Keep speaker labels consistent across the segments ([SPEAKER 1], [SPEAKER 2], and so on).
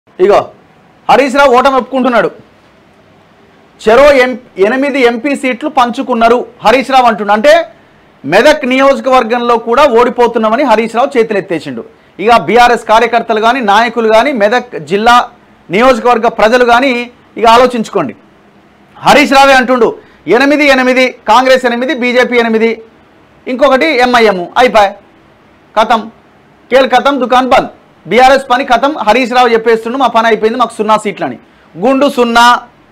[SPEAKER 1] ఇగో హరీష్ రావు ఓటమి ఒప్పుకుంటున్నాడు చెరో ఎం ఎనిమిది ఎంపీ సీట్లు పంచుకున్నారు హరీష్ రావు అంటున్నా అంటే మెదక్ నియోజకవర్గంలో కూడా ఓడిపోతున్నామని హరీష్ రావు చేతులెత్తేసిండు ఇక బీఆర్ఎస్ కార్యకర్తలు కానీ నాయకులు కానీ మెదక్ జిల్లా నియోజకవర్గ ప్రజలు కానీ ఇక ఆలోచించుకోండి హరీష్ రావే అంటుండు ఎనిమిది ఎనిమిది కాంగ్రెస్ ఎనిమిది బీజేపీ ఎనిమిది ఇంకొకటి ఎంఐఎం అయిపోయి కథం కేల్ కథం దుకాన్ బంద్ బీఆర్ఎస్ పని కథం హరీష్ రావు చెప్పేస్తుండు మా పని అయిపోయింది మాకు సున్నా సీట్లని గుండు సున్నా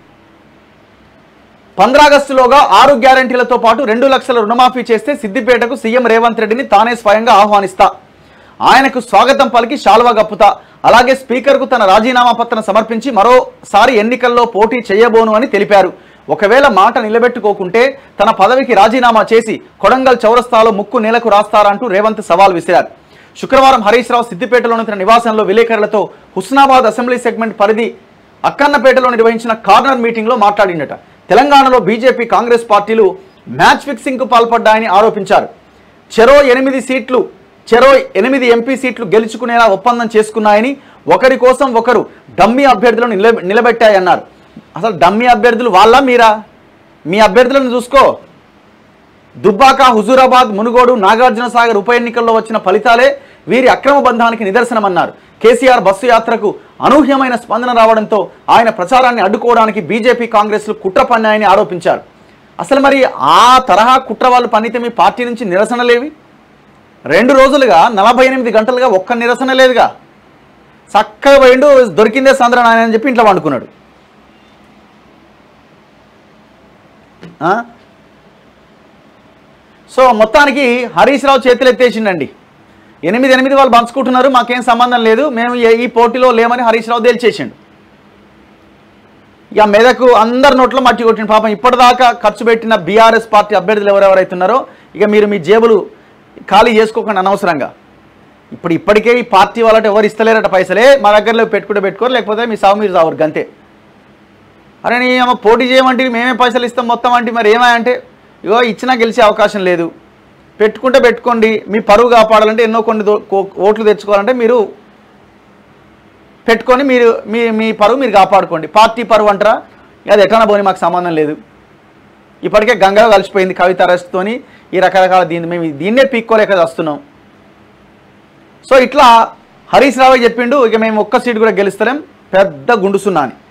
[SPEAKER 1] పంద్రాగస్టులోగా ఆరు గ్యారంటీలతో పాటు రెండు లక్షల రుణమాఫీ చేస్తే సిద్దిపేటకు సీఎం రేవంత్ రెడ్డిని తానే స్వయంగా ఆహ్వానిస్తా ఆయనకు స్వాగతం పలికి శాల్వా గప్పుతా అలాగే స్పీకర్కు తన రాజీనామా పత్రం సమర్పించి మరోసారి ఎన్నికల్లో పోటీ చేయబోను అని తెలిపారు ఒకవేళ మాట నిలబెట్టుకోకుంటే తన పదవికి రాజీనామా చేసి కొడంగల్ చౌరస్తాలో ముక్కు నేలకు రాస్తారంటూ రేవంత్ సవాల్ విసిరారు శుక్రవారం హరీష్ రావు సిద్దిపేటలోని తన నివాసంలో విలేకరులతో హుస్నాబాద్ అసెంబ్లీ సెగ్మెంట్ పరిధి అక్కన్నపేటలో నిర్వహించిన కార్నర్ మీటింగ్లో మాట్లాడిండట తెలంగాణలో బీజేపీ కాంగ్రెస్ పార్టీలు మ్యాచ్ ఫిక్సింగ్కు పాల్పడ్డాయని ఆరోపించారు చెరో ఎనిమిది సీట్లు చెరో ఎనిమిది ఎంపీ సీట్లు గెలుచుకునేలా ఒప్పందం చేసుకున్నాయని ఒకరి కోసం ఒకరు డమ్మీ అభ్యర్థులను నిల నిలబెట్టాయన్నారు అసలు డమ్మీ అభ్యర్థులు వాళ్ళ మీరా మీ అభ్యర్థులను చూసుకో దుబ్బాక హుజూరాబాద్ మునుగోడు నాగార్జున సాగర్ ఉప ఎన్నికల్లో వచ్చిన ఫలితాలే వీరి అక్రమ బంధానికి నిదర్శనమన్నారు కేసీఆర్ బస్సు యాత్రకు అనూహ్యమైన స్పందన రావడంతో ఆయన ప్రచారాన్ని అడ్డుకోవడానికి బీజేపీ కాంగ్రెస్లు కుట్ర పన్నాయని ఆరోపించారు అసలు మరి ఆ తరహా కుట్ర వాళ్ళు పనితే మీ పార్టీ నుంచి నిరసనలేవి రెండు రోజులుగా నలభై ఎనిమిది గంటలుగా ఒక్క నిరసన లేదుగా చక్కగా పోయిండు దొరికిందే సంద్ర నాయన అని చెప్పి ఇంట్లో వండుకున్నాడు ఆ? సో మొత్తానికి హరీష్ రావు చేతులు ఎత్తేసిండండి ఎనిమిది ఎనిమిది వాళ్ళు పంచుకుంటున్నారు మాకేం సంబంధం లేదు మేము ఏ- ఈ పోటీలో లేమని హరీష్ రావు తేల్చేసిండు ఇక మెదకు అందరి నోట్లో మట్టి కొట్టిన పాపం ఇప్పటిదాకా ఖర్చు పెట్టిన బీఆర్ఎస్ పార్టీ అభ్యర్థులు ఎవరెవరైతే ఉన్నారో ఇక మీరు మీ జేబులు ఖాళీ చేసుకోకండి అనవసరంగా ఇప్పుడు ఇప్పటికే ఈ పార్టీ వాళ్ళట ఎవరు ఇస్తలేరట పైసలే మా దగ్గరలో పెట్టుకుంటే పెట్టుకోరు లేకపోతే మీ సాగు మీరు సాగురు గంతే అరే నీ అమ్మ పోటీ చేయమంటే మేమే పైసలు ఇస్తాం మొత్తం అంటే మరి ఏమా అంటే ఇగో ఇచ్చినా గెలిచే అవకాశం లేదు పెట్టుకుంటే పెట్టుకోండి మీ పరువు కాపాడాలంటే ఎన్నో కొన్ని దో- కో- ఓట్లు తెచ్చుకోవాలంటే మీరు పెట్టుకొని మీరు మీ మీ పరువు మీరు కాపాడుకోండి పార్టీ పరువు అంటారా ఇక అది ఎట్లా పోని మాకు సంబంధం లేదు ఇప్పటికే గంగలో కలిసిపోయింది కవిత అరెస్ట్తోని ఈ రకరకాల దీన్ని మేము దీన్నే పీక్కోలేక వస్తున్నాం సో ఇట్లా హరీష్ రావు చెప్పిండు ఇక మేము ఒక్క సీటు కూడా గెలుస్తలేం పెద్ద గుండు సున్నా అని